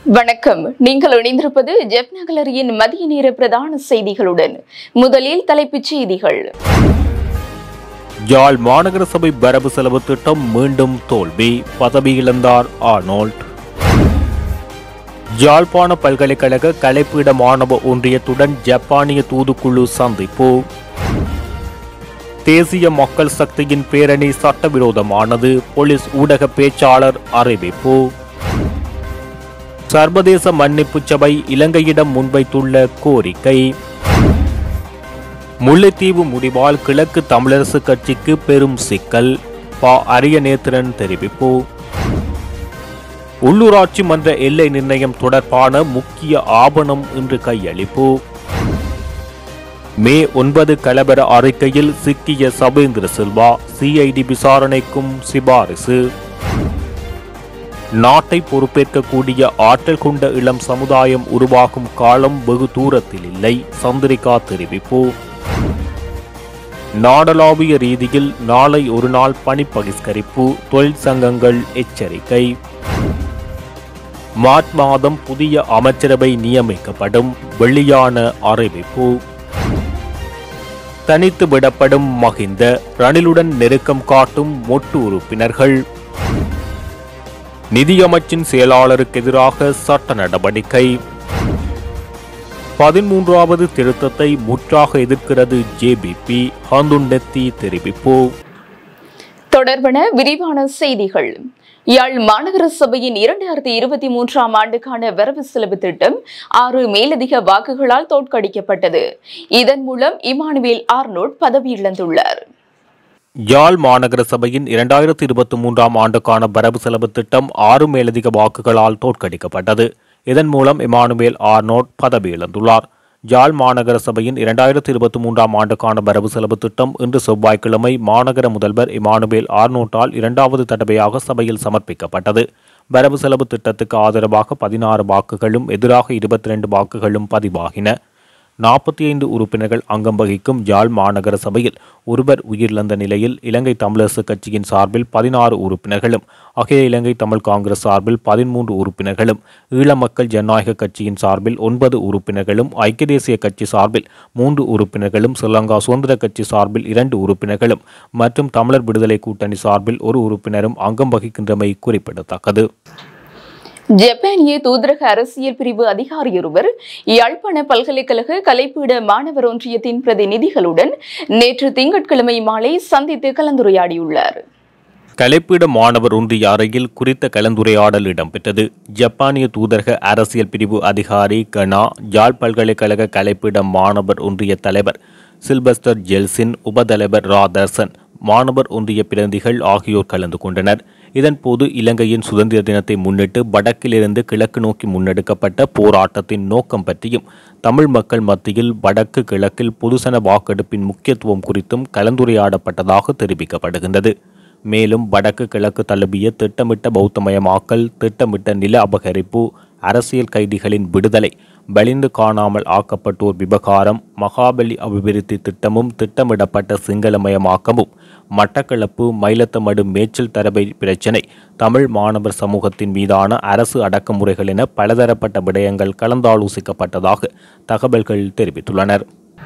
வணக்கம் நீங்கள் இணைந்திருப்பது ஜெப் நகலரியின் மதிய நேர பிரதான செய்திகளுடன் முதலில் தலைப்புச் செய்திகள் யாழ் மாநகர சபை வரவு செலவு திட்டம் மீண்டும் தோல்வி பதவி இழந்தார் ஆர்னோல்ட் யாழ்ப்பாண பல்கலைக்கழக கலைப்பீட மாணவ ஒன்றியத்துடன் ஜப்பானிய தூதுக்குழு சந்திப்பு தேசிய மக்கள் சக்தியின் பேரணி சட்டவிரோதமானது போலீஸ் ஊடக பேச்சாளர் அறிவிப்பு சர்வதேச மன்னிப்பு சபை இலங்கையிடம் முன்வைத்துள்ள கோரிக்கை முல்லைத்தீவு முடிவால் கிழக்கு தமிழரசு கட்சிக்கு பெரும் சிக்கல் ப அரியநேத்திரன் தெரிவிப்பு உள்ளூராட்சி மன்ற எல்லை நிர்ணயம் தொடர்பான முக்கிய ஆவணம் இன்று கையளிப்பு மே ஒன்பது கலவர அறிக்கையில் சிக்கிய சபேந்திர சில்வா சிஐடி விசாரணைக்கும் சிபாரிசு நாட்டை பொறுப்பேற்கக்கூடிய ஆற்றல் கொண்ட இளம் சமுதாயம் உருவாகும் காலம் வெகு தூரத்தில் இல்லை சந்திரிகா தெரிவிப்பு நாடளாவிய ரீதியில் நாளை ஒரு நாள் பணி பகிஷ்கரிப்பு தொழிற்சங்கங்கள் எச்சரிக்கை மார்ச் மாதம் புதிய அமைச்சரவை நியமிக்கப்படும் வெளியான அறிவிப்பு தனித்து விடப்படும் மகிந்த ரணிலுடன் நெருக்கம் காட்டும் மொட்டு உறுப்பினர்கள் நிதியமைச்சின் செயலாளருக்கு எதிராக சட்ட நடவடிக்கை பதிமூன்றாவது திருத்தத்தை முற்றாக எதிர்க்கிறது ஜேபிபி ஹந்துண்டெத்தி தெரிவிப்பு தொடர்பன விரிவான செய்திகள் யாழ் மாநகர சபையின் இரண்டாயிரத்தி இருபத்தி மூன்றாம் ஆண்டுக்கான வரவு செலவு திட்டம் ஆறு மேலதிக வாக்குகளால் தோற்கடிக்கப்பட்டது இதன் மூலம் இமானுவேல் ஆர்னோட் பதவி இழந்துள்ளார் யாழ் மாநகர சபையின் இரண்டாயிரத்தி இருபத்தி மூன்றாம் ஆண்டுக்கான வரவு செலவு திட்டம் ஆறு மேலதிக வாக்குகளால் தோற்கடிக்கப்பட்டது இதன் மூலம் இமானுவேல் ஆர்னோட் பதவி இழந்துள்ளார் யாழ் மாநகர சபையின் இரண்டாயிரத்தி இருபத்தி மூன்றாம் ஆண்டுக்கான வரவு செலவு திட்டம் இன்று செவ்வாய்க்கிழமை மாநகர முதல்வர் இமானுவேல் ஆர்னோட்டால் இரண்டாவது தடவையாக சபையில் சமர்ப்பிக்கப்பட்டது வரவு செலவு திட்டத்துக்கு ஆதரவாக பதினாறு வாக்குகளும் எதிராக இருபத்தி ரெண்டு வாக்குகளும் பதிவாகின நாற்பத்தி ஐந்து உறுப்பினர்கள் அங்கம் வகிக்கும் யாழ் மாநகர சபையில் ஒருவர் உயிரிழந்த நிலையில் இலங்கை தமிழரசு கட்சியின் சார்பில் பதினாறு உறுப்பினர்களும் அகில இலங்கை தமிழ் காங்கிரஸ் சார்பில் பதிமூன்று உறுப்பினர்களும் ஈழ மக்கள் ஜனநாயக கட்சியின் சார்பில் ஒன்பது உறுப்பினர்களும் ஐக்கிய தேசிய கட்சி சார்பில் மூன்று உறுப்பினர்களும் ஸ்ரீலங்கா சுதந்திர கட்சி சார்பில் இரண்டு உறுப்பினர்களும் மற்றும் தமிழர் விடுதலை கூட்டணி சார்பில் ஒரு உறுப்பினரும் அங்கம் வகிக்கின்றமை குறிப்பிடத்தக்கது ஜப்பானிய தூதரக அரசியல் பிரிவு அதிகாரியொருவர் யாழ்ப்பாண பல்கலைக்கழக கலைப்பீட மாணவர் ஒன்றியத்தின் பிரதிநிதிகளுடன் நேற்று திங்கட்கிழமை மாலை சந்தித்து கலந்துரையாடியுள்ளார் கலைப்பீட மாணவர் ஒன்றிய அறையில் குறித்த கலந்துரையாடல் இடம்பெற்றது ஜப்பானிய தூதரக அரசியல் பிரிவு அதிகாரி கனா யாழ் பல்கலைக்கழக கலைப்பீட மாணவர் ஒன்றிய தலைவர் சில்பஸ்டர் ஜெல்சின் உபதலைவர் ராதர்சன் மாணவர் ஒன்றிய பிரதிகள் ஆகியோர் கலந்து கொண்டனர் இதன்போது இலங்கையின் சுதந்திர தினத்தை முன்னிட்டு வடக்கிலிருந்து கிழக்கு நோக்கி முன்னெடுக்கப்பட்ட போராட்டத்தின் நோக்கம் பற்றியும் தமிழ் மக்கள் மத்தியில் வடக்கு கிழக்கில் பொதுசன வாக்கெடுப்பின் முக்கியத்துவம் குறித்தும் கலந்துரையாடப்பட்டதாக தெரிவிக்கப்படுகின்றது மேலும் வடக்கு கிழக்கு தழுவிய திட்டமிட்ட பௌத்தமயமாக்கல் திட்டமிட்ட நில அபகரிப்பு அரசியல் கைதிகளின் விடுதலை வலிந்து காணாமல் ஆக்கப்பட்டோர் விவகாரம் மகாபலி அபிவிருத்தி திட்டமும் திட்டமிடப்பட்ட சிங்களமயமாக்கமும் மட்டக்களப்பு மயிலத்தமடு மேய்ச்சல் தரவை பிரச்சினை தமிழ் மாணவர் சமூகத்தின் மீதான அரசு அடக்குமுறைகள் என பலதரப்பட்ட விடயங்கள் கலந்தாலோசிக்கப்பட்டதாக தகவல்கள் தெரிவித்துள்ளனர்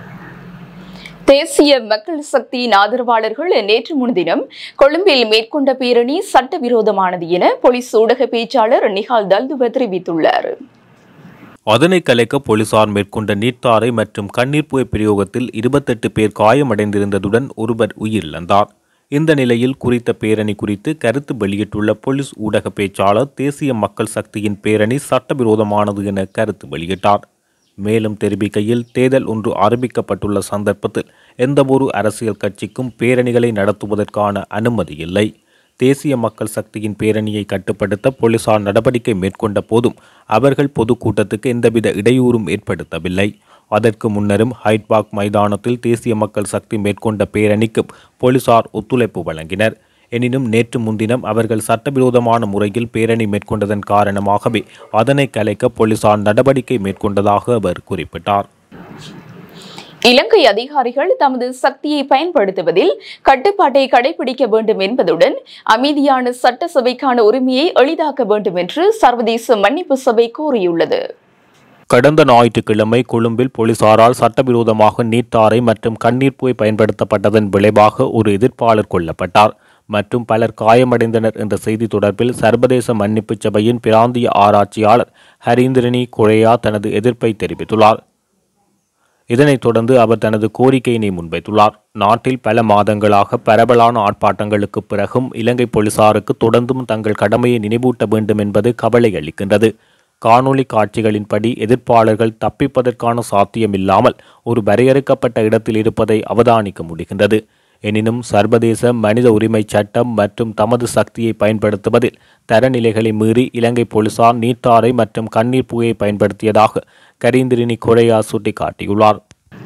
தேசிய மக்கள் சக்தியின் ஆதரவாளர்கள் நேற்று முன்தினம் கொழும்பில் மேற்கொண்ட பேரணி சட்டவிரோதமானது என போலீஸ் ஊடக பேச்சாளர் நிகால் தல்துவ தெரிவித்துள்ளார் அதனை கலைக்க போலீசார் மேற்கொண்ட நீர்த்தாரை மற்றும் கண்ணீர் புகை பிரயோகத்தில் இருபத்தெட்டு பேர் காயமடைந்திருந்ததுடன் ஒருவர் உயிரிழந்தார் இந்த நிலையில் குறித்த பேரணி குறித்து கருத்து வெளியிட்டுள்ள போலீஸ் ஊடக பேச்சாளர் தேசிய மக்கள் சக்தியின் பேரணி சட்டவிரோதமானது என கருத்து வெளியிட்டார் மேலும் தெரிவிக்கையில் தேர்தல் ஒன்று ஆரம்பிக்கப்பட்டுள்ள சந்தர்ப்பத்தில் எந்தவொரு அரசியல் கட்சிக்கும் பேரணிகளை நடத்துவதற்கான அனுமதி இல்லை தேசிய மக்கள் சக்தியின் பேரணியை கட்டுப்படுத்த போலீசார் நடவடிக்கை மேற்கொண்ட போதும் அவர்கள் பொதுக்கூட்டத்துக்கு எந்தவித இடையூறும் ஏற்படுத்தவில்லை அதற்கு முன்னரும் ஹைட்பாக் மைதானத்தில் தேசிய மக்கள் சக்தி மேற்கொண்ட பேரணிக்கு போலீசார் ஒத்துழைப்பு வழங்கினர் எனினும் நேற்று முன்தினம் அவர்கள் சட்டவிரோதமான முறையில் பேரணி மேற்கொண்டதன் காரணமாகவே அதனை கலைக்க போலீசார் நடவடிக்கை மேற்கொண்டதாக அவர் குறிப்பிட்டார் இலங்கை அதிகாரிகள் தமது சக்தியை பயன்படுத்துவதில் கட்டுப்பாட்டை கடைபிடிக்க வேண்டும் என்பதுடன் அமைதியான சட்டசபைக்கான உரிமையை எளிதாக்க வேண்டும் என்று சர்வதேச மன்னிப்பு சபை கோரியுள்ளது கடந்த ஞாயிற்றுக்கிழமை கொழும்பில் போலீசாரால் சட்டவிரோதமாக நீட்டாரை மற்றும் கண்ணீர் புகை பயன்படுத்தப்பட்டதன் விளைவாக ஒரு எதிர்ப்பாளர் கொல்லப்பட்டார் மற்றும் பலர் காயமடைந்தனர் என்ற செய்தி தொடர்பில் சர்வதேச மன்னிப்பு சபையின் பிராந்திய ஆராய்ச்சியாளர் ஹரீந்திரனி கொரையா தனது எதிர்ப்பை தெரிவித்துள்ளார் இதனைத் தொடர்ந்து அவர் தனது கோரிக்கையினை முன்வைத்துள்ளார் நாட்டில் பல மாதங்களாக பரவலான ஆர்ப்பாட்டங்களுக்கு பிறகும் இலங்கை போலீசாருக்கு தொடர்ந்தும் தங்கள் கடமையை நினைவூட்ட வேண்டும் என்பது கவலை அளிக்கின்றது காணொளி காட்சிகளின்படி எதிர்ப்பாளர்கள் தப்பிப்பதற்கான சாத்தியமில்லாமல் ஒரு வரையறுக்கப்பட்ட இடத்தில் இருப்பதை அவதானிக்க முடிகின்றது எனினும் சர்வதேச மனித உரிமை சட்டம் மற்றும் தமது சக்தியை பயன்படுத்துவதில் தரநிலைகளை மீறி இலங்கை போலீசார் நீட்டாரை மற்றும் கண்ணீர் புகையை பயன்படுத்தியதாக கரீந்திரினி கொரையா சுட்டிக்காட்டியுள்ளார்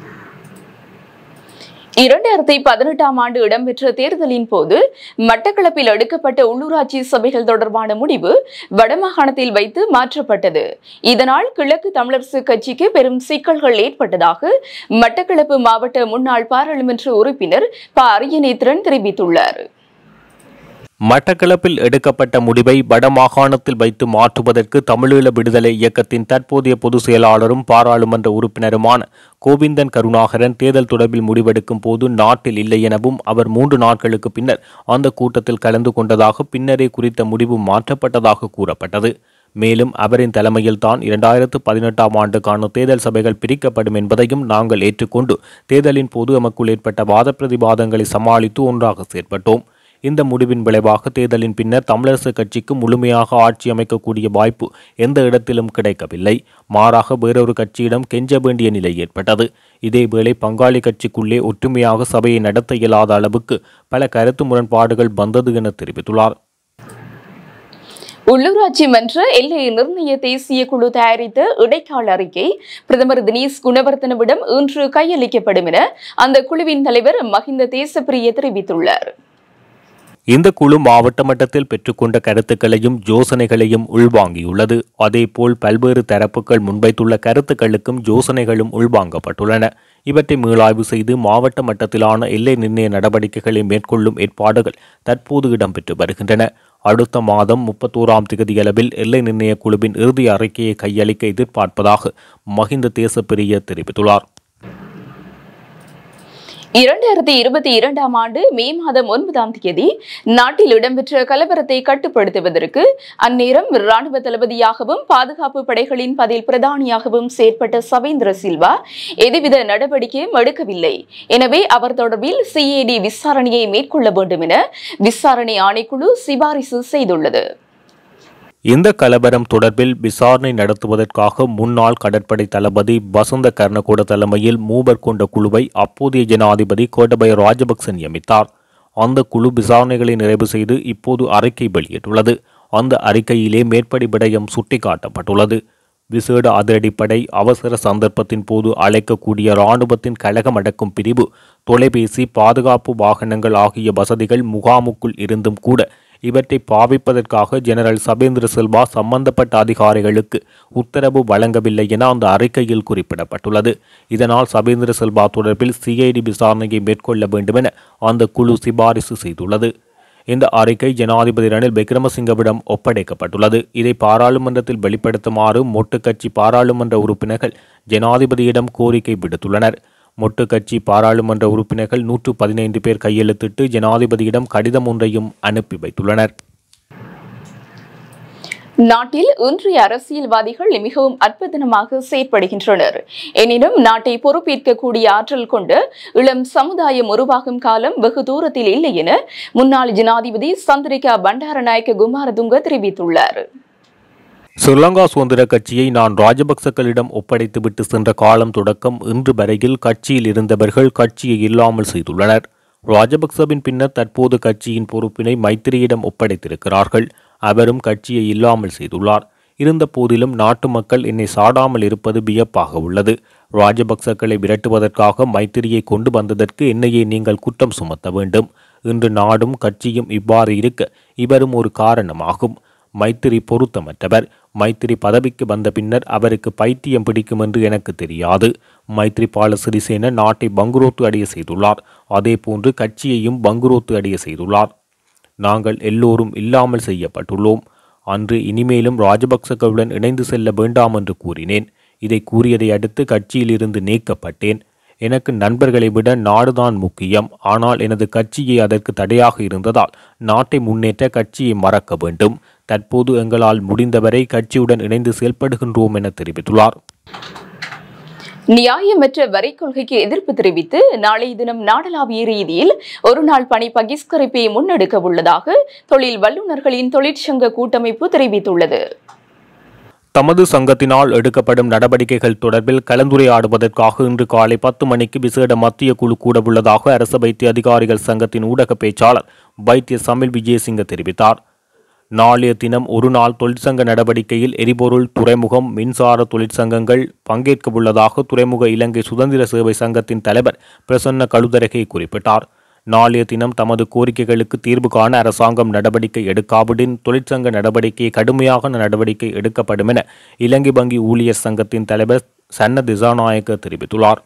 இரண்டாயிரத்தி பதினெட்டாம் ஆண்டு இடம்பெற்ற தேர்தலின் போது மட்டக்களப்பில் எடுக்கப்பட்ட உள்ளூராட்சி சபைகள் தொடர்பான முடிவு வடமாகாணத்தில் வைத்து மாற்றப்பட்டது இதனால் கிழக்கு தமிழரசு கட்சிக்கு பெரும் சிக்கல்கள் ஏற்பட்டதாக மட்டக்களப்பு மாவட்ட முன்னாள் பாராளுமன்ற உறுப்பினர் ப அரியநேத்திரன் தெரிவித்துள்ளார் மட்டக்களப்பில் எடுக்கப்பட்ட முடிவை வடமாகாணத்தில் வைத்து மாற்றுவதற்கு தமிழீழ விடுதலை இயக்கத்தின் தற்போதைய பொதுச் செயலாளரும் பாராளுமன்ற உறுப்பினருமான கோவிந்தன் கருணாகரன் தேர்தல் தொடர்பில் முடிவெடுக்கும் போது நாட்டில் இல்லை எனவும் அவர் மூன்று நாட்களுக்கு பின்னர் அந்த கூட்டத்தில் கலந்து கொண்டதாக பின்னரே குறித்த முடிவு மாற்றப்பட்டதாக கூறப்பட்டது மேலும் அவரின் தலைமையில்தான் இரண்டாயிரத்து பதினெட்டாம் ஆண்டுக்கான தேர்தல் சபைகள் பிரிக்கப்படும் என்பதையும் நாங்கள் ஏற்றுக்கொண்டு தேர்தலின் போது எமக்குள் ஏற்பட்ட வாத பிரதிவாதங்களை சமாளித்து ஒன்றாக செயற்பட்டோம் இந்த முடிவின் விளைவாக தேர்தலின் பின்னர் தமிழரசு கட்சிக்கு முழுமையாக ஆட்சி அமைக்கக்கூடிய வாய்ப்பு எந்த இடத்திலும் கிடைக்கவில்லை மாறாக வேறொரு கட்சியிடம் கெஞ்ச வேண்டிய நிலை ஏற்பட்டது இதேவேளை பங்காளி கட்சிக்குள்ளே ஒற்றுமையாக சபையை நடத்த இயலாத அளவுக்கு பல கருத்து முரண்பாடுகள் வந்தது என தெரிவித்துள்ளார் உள்ளூராட்சி மன்ற எல்லை நிர்ணய தேசிய குழு தயாரித்த இடைக்கால அறிக்கை பிரதமர் தினேஷ் குணவர்த்தனவிடம் இன்று கையளிக்கப்படும் என அந்த குழுவின் தலைவர் மஹிந்த தேசப்பிரிய தெரிவித்துள்ளார் இந்த குழு மாவட்ட மட்டத்தில் பெற்றுக்கொண்ட கருத்துக்களையும் யோசனைகளையும் உள்வாங்கியுள்ளது அதேபோல் பல்வேறு தரப்புகள் முன்வைத்துள்ள கருத்துக்களுக்கும் யோசனைகளும் உள்வாங்கப்பட்டுள்ளன இவற்றை மீளாய்வு செய்து மாவட்ட மட்டத்திலான எல்லை நிர்ணய நடவடிக்கைகளை மேற்கொள்ளும் ஏற்பாடுகள் தற்போது இடம்பெற்று வருகின்றன அடுத்த மாதம் முப்பத்தோராம் திகதியளவில் எல்லை நிர்ணய குழுவின் இறுதி அறிக்கையை கையளிக்க எதிர்பார்ப்பதாக மஹிந்த தேசப்பிரிய தெரிவித்துள்ளார் இரண்டாயிரத்தி இருபத்தி இரண்டாம் ஆண்டு மே மாதம் ஒன்பதாம் தேதி நாட்டில் இடம்பெற்ற கலவரத்தை கட்டுப்படுத்துவதற்கு அந்நேரம் ராணுவ தளபதியாகவும் பாதுகாப்பு படைகளின் பதில் பிரதானியாகவும் செயற்பட்ட சவேந்திர சில்வா எதுவித நடவடிக்கையும் எடுக்கவில்லை எனவே அவர் தொடர்பில் சிஏடி விசாரணையை மேற்கொள்ள வேண்டும் என விசாரணை ஆணைக்குழு சிபாரிசு செய்துள்ளது இந்த கலவரம் தொடர்பில் விசாரணை நடத்துவதற்காக முன்னாள் கடற்படை தளபதி வசந்த கர்ணகோட தலைமையில் மூவர் கொண்ட குழுவை அப்போதைய ஜனாதிபதி கோட்டபய ராஜபக்ச நியமித்தார் அந்த குழு விசாரணைகளை நிறைவு செய்து இப்போது அறிக்கை வெளியிட்டுள்ளது அந்த அறிக்கையிலே மேற்படி விடயம் சுட்டிக்காட்டப்பட்டுள்ளது விசேட அதிரடிப்படை அவசர சந்தர்ப்பத்தின் போது அழைக்கக்கூடிய இராணுவத்தின் கழகம் அடக்கும் பிரிவு தொலைபேசி பாதுகாப்பு வாகனங்கள் ஆகிய வசதிகள் முகாமுக்குள் இருந்தும் கூட இவற்றை பாவிப்பதற்காக ஜெனரல் சபேந்திர சில்வா சம்பந்தப்பட்ட அதிகாரிகளுக்கு உத்தரவு வழங்கவில்லை என அந்த அறிக்கையில் குறிப்பிடப்பட்டுள்ளது இதனால் சபேந்திர சில்வா தொடர்பில் சிஐடி விசாரணையை மேற்கொள்ள வேண்டுமென அந்த குழு சிபாரிசு செய்துள்ளது இந்த அறிக்கை ஜனாதிபதி ரணில் விக்ரமசிங்கவிடம் ஒப்படைக்கப்பட்டுள்ளது இதை பாராளுமன்றத்தில் வெளிப்படுத்துமாறு மொட்டு கட்சி பாராளுமன்ற உறுப்பினர்கள் ஜனாதிபதியிடம் கோரிக்கை விடுத்துள்ளனர் மொட்டு கட்சி பாராளுமன்ற உறுப்பினர்கள் நூற்று பதினைந்து பேர் கையெழுத்திட்டு ஜனாதிபதியிடம் கடிதம் ஒன்றையும் அனுப்பி வைத்துள்ளனர் நாட்டில் இன்றைய அரசியல்வாதிகள் மிகவும் அற்புதமாக செயற்படுகின்றனர் எனினும் நாட்டை பொறுப்பேற்கக்கூடிய ஆற்றல் கொண்ட இளம் சமுதாயம் உருவாகும் காலம் வெகு தூரத்தில் இல்லை என முன்னாள் ஜனாதிபதி சந்திரிகா பண்டாரநாயக்க குமாரதுங்க தெரிவித்துள்ளார் ஸ்ரீலங்கா சுதந்திர கட்சியை நான் ராஜபக்சக்களிடம் ஒப்படைத்துவிட்டு சென்ற காலம் தொடக்கம் இன்று வரையில் கட்சியில் இருந்தவர்கள் கட்சியை இல்லாமல் செய்துள்ளனர் ராஜபக்சவின் பின்னர் தற்போது கட்சியின் பொறுப்பினை மைத்திரியிடம் ஒப்படைத்திருக்கிறார்கள் அவரும் கட்சியை இல்லாமல் செய்துள்ளார் இருந்த போதிலும் நாட்டு மக்கள் என்னை சாடாமல் இருப்பது வியப்பாக உள்ளது ராஜபக்சக்களை விரட்டுவதற்காக மைத்திரியை கொண்டு வந்ததற்கு என்னையே நீங்கள் குற்றம் சுமத்த வேண்டும் இன்று நாடும் கட்சியும் இவ்வாறு இருக்க இவரும் ஒரு காரணமாகும் மைத்திரி பொருத்தமற்றவர் மைத்திரி பதவிக்கு வந்த பின்னர் அவருக்கு பைத்தியம் பிடிக்கும் என்று எனக்கு தெரியாது மைத்ரிபால சிறிசேன நாட்டை பங்குரோத்து அடைய செய்துள்ளார் அதேபோன்று கட்சியையும் பங்குரோத்து அடைய செய்துள்ளார் நாங்கள் எல்லோரும் இல்லாமல் செய்யப்பட்டுள்ளோம் அன்று இனிமேலும் ராஜபக்சகளுடன் இணைந்து செல்ல வேண்டாம் என்று கூறினேன் இதை கூறியதை அடுத்து கட்சியிலிருந்து நீக்கப்பட்டேன் எனக்கு நண்பர்களை விட நாடுதான் முக்கியம் ஆனால் எனது கட்சியே அதற்கு தடையாக இருந்ததால் நாட்டை முன்னேற்ற கட்சியை மறக்க வேண்டும் தற்போது எங்களால் முடிந்தவரை கட்சியுடன் இணைந்து செயல்படுகின்றோம் என தெரிவித்துள்ளார் நியாயமற்ற வரி கொள்கைக்கு எதிர்ப்பு தெரிவித்து நாளைய தினம் நாடளாவிய ரீதியில் ஒரு நாள் பணி பகிஷ்கரிப்பை முன்னெடுக்க உள்ளதாக தொழில் வல்லுநர்களின் தொழிற்சங்க கூட்டமைப்பு தெரிவித்துள்ளது தமது சங்கத்தினால் எடுக்கப்படும் நடவடிக்கைகள் தொடர்பில் கலந்துரையாடுவதற்காக இன்று காலை பத்து மணிக்கு விசேட மத்திய குழு கூடவுள்ளதாக அரசு வைத்திய அதிகாரிகள் சங்கத்தின் ஊடக பேச்சாளர் வைத்திய சமில் விஜயசிங்க தெரிவித்தார் நாளைய தினம் ஒரு நாள் தொழிற்சங்க நடவடிக்கையில் எரிபொருள் துறைமுகம் மின்சார தொழிற்சங்கங்கள் பங்கேற்க உள்ளதாக துறைமுக இலங்கை சுதந்திர சேவை சங்கத்தின் தலைவர் பிரசன்ன கழுதரகை குறிப்பிட்டார் நாளைய தினம் தமது கோரிக்கைகளுக்கு தீர்வு காண அரசாங்கம் நடவடிக்கை எடுக்காவிடின் தொழிற்சங்க நடவடிக்கை கடுமையாக நடவடிக்கை எடுக்கப்படும் என இலங்கை வங்கி ஊழியர் சங்கத்தின் தலைவர் சன்ன திசாநாயக்க தெரிவித்துள்ளார்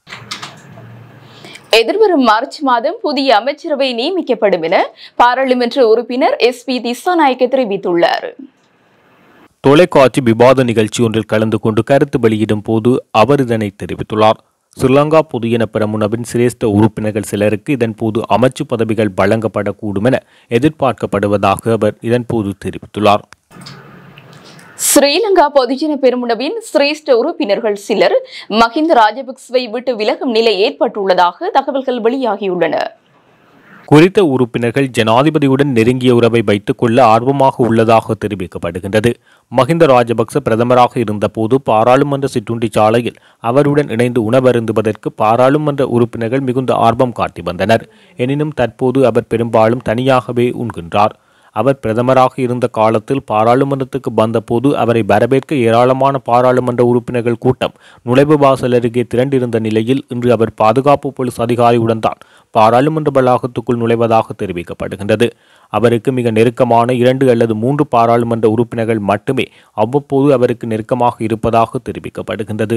எதிர்வரும் மார்ச் மாதம் புதிய அமைச்சரவை நியமிக்கப்படும் என பாராளுமன்ற உறுப்பினர் எஸ் பி திசாநாயக்க தெரிவித்துள்ளார் தொலைக்காட்சி விவாத நிகழ்ச்சி ஒன்றில் கலந்து கொண்டு கருத்து வெளியிடும் போது அவர் இதனை தெரிவித்துள்ளார் ஸ்ரீலங்கா பொதுஜன பெரமுனவின் சிரேஷ்ட உறுப்பினர்கள் சிலருக்கு இதன்போது அமைச்சு பதவிகள் வழங்கப்படக்கூடும் என எதிர்பார்க்கப்படுவதாக அவர் இதன்போது தெரிவித்துள்ளார் ஸ்ரீலங்கா பொதுஜன பெருமுனவின் சிரேஷ்ட உறுப்பினர்கள் சிலர் மஹிந்த ராஜபக்சவை விட்டு விலகும் நிலை ஏற்பட்டுள்ளதாக தகவல்கள் வெளியாகியுள்ளன குறித்த உறுப்பினர்கள் ஜனாதிபதியுடன் நெருங்கிய உறவை வைத்துக் கொள்ள ஆர்வமாக உள்ளதாக தெரிவிக்கப்படுகின்றது மஹிந்த ராஜபக்ச பிரதமராக இருந்தபோது பாராளுமன்ற சிற்றுண்டி சாலையில் அவருடன் இணைந்து உணவருந்துவதற்கு பாராளுமன்ற உறுப்பினர்கள் மிகுந்த ஆர்வம் காட்டி வந்தனர் எனினும் தற்போது அவர் பெரும்பாலும் தனியாகவே உண்கின்றார் அவர் பிரதமராக இருந்த காலத்தில் பாராளுமன்றத்துக்கு வந்தபோது அவரை வரவேற்க ஏராளமான பாராளுமன்ற உறுப்பினர்கள் கூட்டம் நுழைவு வாசல் அருகே திரண்டிருந்த நிலையில் இன்று அவர் பாதுகாப்பு போலீஸ் அதிகாரியுடன் தான் பாராளுமன்ற வளாகத்துக்குள் நுழைவதாக தெரிவிக்கப்படுகின்றது அவருக்கு மிக நெருக்கமான இரண்டு அல்லது மூன்று பாராளுமன்ற உறுப்பினர்கள் மட்டுமே அவ்வப்போது அவருக்கு நெருக்கமாக இருப்பதாக தெரிவிக்கப்படுகின்றது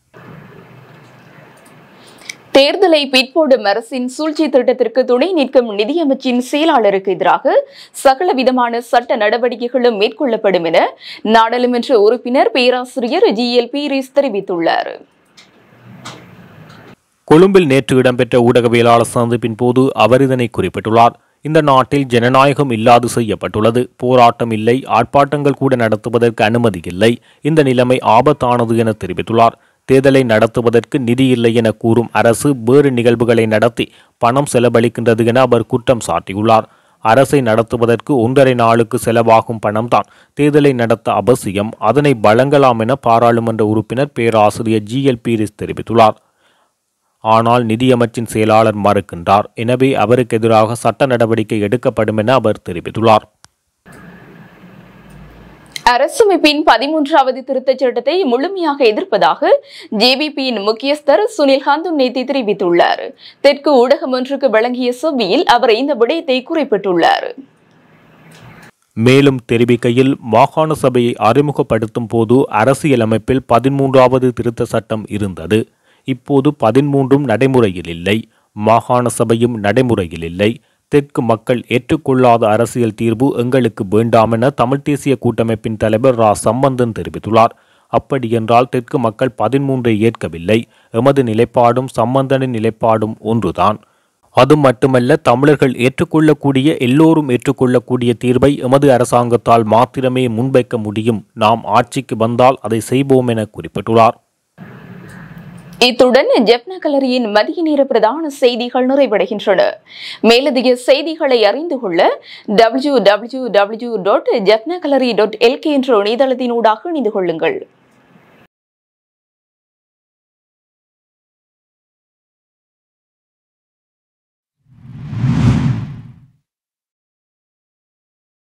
தேர்தலை பிற்போடும் அரசின் சூழ்ச்சி திட்டத்திற்கு துணை நிற்கும் நிதியமைச்சின் செயலாளருக்கு எதிராக சகல விதமான சட்ட நடவடிக்கைகளும் மேற்கொள்ளப்படும் என நாடாளுமன்ற உறுப்பினர் பேராசிரியர் ஜி எல் பீரிஸ் தெரிவித்துள்ளார் கொழும்பில் நேற்று இடம்பெற்ற ஊடகவியலாளர் சந்திப்பின் போது அவர் இதனை குறிப்பிட்டுள்ளார் இந்த நாட்டில் ஜனநாயகம் இல்லாது செய்யப்பட்டுள்ளது போராட்டம் இல்லை ஆர்ப்பாட்டங்கள் கூட நடத்துவதற்கு அனுமதி இல்லை இந்த நிலைமை ஆபத்தானது என தெரிவித்துள்ளார் தேர்தலை நடத்துவதற்கு நிதி இல்லை என கூறும் அரசு வேறு நிகழ்வுகளை நடத்தி பணம் செலவழிக்கின்றது என அவர் குற்றம் சாட்டியுள்ளார் அரசை நடத்துவதற்கு ஒன்றரை நாளுக்கு செலவாகும் பணம்தான் தேர்தலை நடத்த அவசியம் அதனை வழங்கலாம் என பாராளுமன்ற உறுப்பினர் பேராசிரியர் ஜி எல் பீரிஸ் தெரிவித்துள்ளார் ஆனால் நிதியமைச்சின் செயலாளர் மறுக்கின்றார் எனவே அவருக்கு எதிராக சட்ட நடவடிக்கை எடுக்கப்படும் என அவர் தெரிவித்துள்ளார் அரசமைப்பின் பதிமூன்றாவது திருத்தச் சட்டத்தை முழுமையாக எதிர்ப்பதாக ஜேவிபியின் முக்கியஸ்தர் சுனில் ஹந்து நேத்தி தெரிவித்துள்ளார் தெற்கு ஊடகம் ஒன்றுக்கு வழங்கிய செவ்வியில் அவர் இந்த விடயத்தை குறிப்பிட்டுள்ளார் மேலும் தெரிவிக்கையில் மாகாண சபையை அறிமுகப்படுத்தும் போது அரசியலமைப்பில் பதிமூன்றாவது திருத்த சட்டம் இருந்தது இப்போது பதிமூன்றும் நடைமுறையில் இல்லை மாகாண சபையும் நடைமுறையில் இல்லை தெற்கு மக்கள் ஏற்றுக்கொள்ளாத அரசியல் தீர்வு எங்களுக்கு வேண்டாம் என தமிழ் தேசிய கூட்டமைப்பின் தலைவர் ரா சம்பந்தன் தெரிவித்துள்ளார் அப்படியென்றால் தெற்கு மக்கள் பதிமூன்றை ஏற்கவில்லை எமது நிலைப்பாடும் சம்பந்தனின் நிலைப்பாடும் ஒன்றுதான் அது மட்டுமல்ல தமிழர்கள் ஏற்றுக்கொள்ளக்கூடிய எல்லோரும் ஏற்றுக்கொள்ளக்கூடிய தீர்வை எமது அரசாங்கத்தால் மாத்திரமே முன்வைக்க முடியும் நாம் ஆட்சிக்கு வந்தால் அதை செய்வோம் என குறிப்பிட்டுள்ளார் இத்துடன் ஜெப்னா கலரியின் மதிய நேர பிரதான செய்திகள் நிறைவடைகின்றன மேலதிக செய்திகளை அறிந்து கொள்ள W W W dot Jaffna gallery dot L K என்ற இணையதளத்தினூடாக இணைந்து கொள்ளுங்கள்